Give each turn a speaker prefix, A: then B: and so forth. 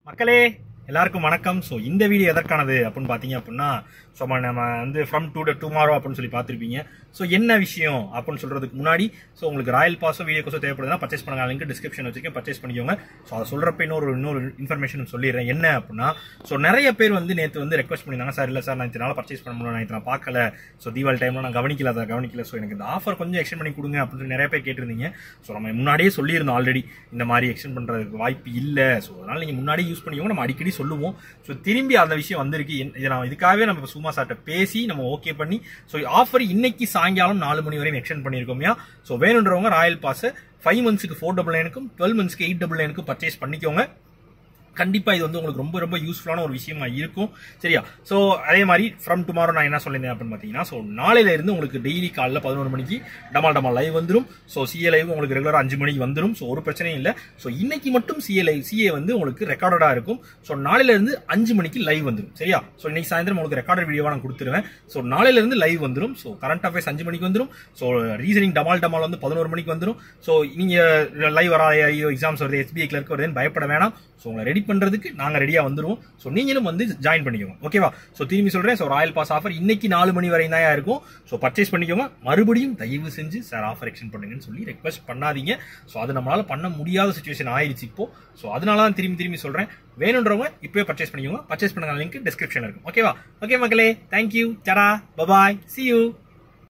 A: மக்களே எல்லாருக்கும் வணக்கம் ஸோ இந்த வீடியோ எதற்கானது அப்படின்னு பார்த்தீங்க அப்படின்னா ஸோ நம்ம வந்து ஃப்ரம் டூ டு டுமாரோ அப்படின்னு சொல்லி பார்த்துருப்பீங்க ஸோ என்ன விஷயம் அப்படின்னு சொல்றதுக்கு முன்னாடி ஸோ உங்களுக்கு ராயல் பாஸோ வீடியோ கோஸோ தேவைப்படுதுன்னா பர்ச்சேஸ் பண்ணுங்க லிங்க் டிஸ்கிரிப்ஷன் வச்சிருக்கேன் பர்ச்சேஸ் பண்ணிக்கோங்க ஸோ அதை சொல்றப்ப இன்னொரு இன்னொரு இன்ஃபர்மேஷன் சொல்லிடுறேன் என்ன அப்படின்னா ஸோ நிறைய பேர் வந்து நேற்று வந்து ரெக்வஸ்ட் பண்ணியிருந்தாங்க சார் இல்லை சார் நான் இதனால பர்ச்சேஸ் பண்ண முடியல நான் இதை நான் பார்க்கல ஸோ தீபாவளி டைம்ல நான் கவனிக்கல அதை கவனிக்கல ஸோ எனக்கு இந்த ஆஃபர் கொஞ்சம் எக்ஸ்டெண்ட் பண்ணி கொடுங்க அப்படின்னு சொல்லி நிறைய பேர் கேட்டிருந்தீங்க ஸோ நம்ம முன்னாடியே சொல்லியிருந்தோம் ஆல்ரெடி இந்த மாதிரி எக்ஸ்டெண்ட் பண்றதுக்கு வாய்ப்பு இல்லை ஸோ அதனால நீங்க முன்னாடி யூஸ் பண்ணிக்கோங்க நம்ம அடிக்கடி சொல்லுவோம் ஸோ திரும்பி அந்த விஷயம் வந்திருக்கு என்ன- இதை நான் இதுக்காகவே நம்ம சும்மா சார்ட்ட பேசி நம்ம ஓகே பண்ணி ஸோ ஆஃபர் இன்னைக்கு சாயங்காலம் நாலு மணி வரையும் எக்ஸ்டெண்ட் பண்ணியிருக்கோம் ஸோ வேணுன்றவங்க ராயல் பாஸ் ஃபைவ் மந்த்ஸ்க்கு ஃபோர் டபுள் நைனுக்கும் டுவெல் மந்த்ஸ்க்கு எயிட் டபுள் நைனுக்கும் பர்ச்சேஸ் பண்ணிக்கோங்க கண்டிப்பா இது வந்து உங்களுக்கு ரொம்ப ரொம்ப யூஸ்ஃபுல்லான ஒரு விஷயமா இருக்கும் சரியா சோ அதே மாதிரி ஃப்ரம் டுமாரோ நான் என்ன சொல்லியிருந்தேன் அப்படின்னு பாத்தீங்கன்னா ஸோ நாளையில இருந்து உங்களுக்கு டெய்லி காலைல பதினோரு மணிக்கு டமால் டமால் லைவ் வந்துரும் ஸோ சிஏ லைவ் உங்களுக்கு ரெகுலரா அஞ்சு மணிக்கு வந்துரும் ஸோ ஒரு பிரச்சனையும் இல்லை ஸோ இன்னைக்கு மட்டும் சிஏ லைவ் சிஏ வந்து உங்களுக்கு ரெக்கார்டடா இருக்கும் ஸோ நாளையில இருந்து அஞ்சு மணிக்கு லைவ் வந்துரும் சரியா ஸோ இன்னைக்கு சாயந்தரம் உங்களுக்கு ரெக்கார்டட் வீடியோவா நான் கொடுத்துருவேன் ஸோ நாளையில இருந்து லைவ் வந்துரும் ஸோ கரண்ட் அஃபேர்ஸ் அஞ்சு மணிக்கு வந்துரும் ஸோ ரீசனிங் டமால் டமால் வந்து பதினோரு மணிக்கு வந்துரும் ஸோ நீங்க லைவ் வரா ஐயோ எக்ஸாம்ஸ் வருது எஸ்பிஐ கிளர்க் வருதுன்னு பயப்பட வேணாம் ஸோ உங்களை ரெடி பண்றதுக்கு நாங்க ரெடியா வந்துருவோம் ஸோ நீங்களும் வந்து ஜாயின் பண்ணிக்கோங்க ஓகேவா ஸோ திரும்பி சொல்றேன் ஸோ ராயல் பாஸ் ஆஃபர் இன்னைக்கு நாலு மணி வரை தான் இருக்கும் ஸோ பர்ச்சேஸ் பண்ணிக்கோங்க மறுபடியும் தயவு செஞ்சு சார் ஆஃபர் எக்ஸ்டெண்ட் பண்ணுங்கன்னு சொல்லி ரெக்வஸ்ட் பண்ணாதீங்க ஸோ அது நம்மளால பண்ண முடியாத சுச்சுவேஷன் ஆயிடுச்சு இப்போ ஸோ அதனால தான் திரும்பி திரும்பி சொல்றேன் வேணுன்றவங்க இப்பவே பர்ச்சேஸ் பண்ணிக்கோங்க பர்ச்சேஸ் பண்ணுங்க லிங்க் டிஸ்கிரிப்ஷன் இருக்கும் ஓகேவா ஓகே மக்களே தேங்க்யூ டடா பபாய் see you